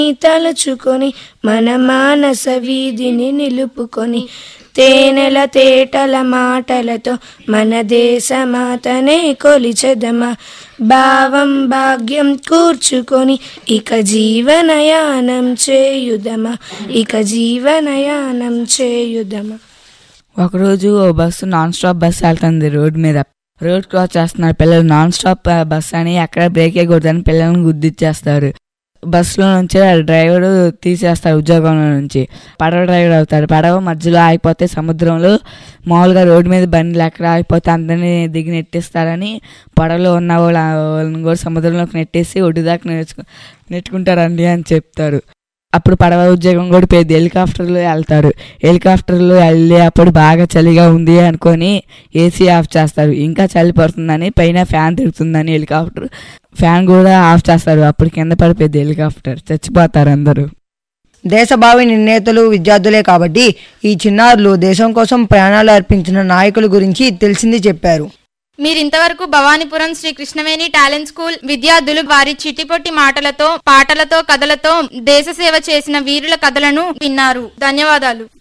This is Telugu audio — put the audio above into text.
తలుచుకొని మన మానస వీధిని నిలుపుకొని తేనెల తేటల మాటలతో మన దేశమాతనే కొలిచెదమా భావం భాగ్యం కూర్చుకొని ఇక జీవనయానం చేయుదమా ఇక జీవనయానం చేయుదమా ఒకరోజు ఓ బస్సు నాన్ స్టాప్ బస్సు వెళ్తుంది రోడ్ మీద రోడ్ క్రాస్ చేస్తున్నారు పిల్లలు నాన్ స్టాప్ బస్ అని ఎక్కడ బ్రేక్ వేయకూడదని పిల్లల్ని గుద్దిచ్చేస్తారు బస్సులో నుంచి ఆ డ్రైవర్ తీసేస్తారు ఉద్యోగంలో నుంచి పడవ డ్రైవర్ అవుతాడు పడవ మధ్యలో ఆగిపోతే సముద్రంలో మామూలుగా రోడ్డు మీద బండ్లు ఎక్కడ ఆగిపోతే అందరినీ దిగి నెట్టేస్తారని పడవలో ఉన్న వాళ్ళ వాళ్ళని కూడా సముద్రంలోకి నెట్టేసి ఒడ్డు దాకా నేర్చుకు నెట్టుకుంటారండి అని చెప్తారు అప్పుడు పడవ ఉద్యోగం కూడా పోయింది హెలికాప్టర్లో వెళ్తారు హెలికాప్టర్లో వెళ్ళి అప్పుడు బాగా చలిగా ఉంది అనుకొని ఏసీ ఆఫ్ చేస్తారు ఇంకా చలి పడుతుందని పైన ఫ్యాన్ తిరుగుతుందని హెలికాప్టర్ ఫ్యాన్ కూడా ఆఫ్ చేస్తారు అప్పుడు కింద పడిపోయింది హెలికాప్టర్ చచ్చిపోతారు అందరూ దేశభావి నిర్ణేతలు విద్యార్థులే కాబట్టి ఈ చిన్నారులు దేశం కోసం ప్రాణాలు అర్పించిన నాయకుల గురించి తెలిసింది చెప్పారు మీరింతవరకు భవానీపురం శ్రీ కృష్ణవేణి టాలెంట్ స్కూల్ విద్యార్థులు వారి చిటిపొట్టి మాటలతో పాటలతో కథలతో దేశ సేవ చేసిన వీరుల కథలను విన్నారు ధన్యవాదాలు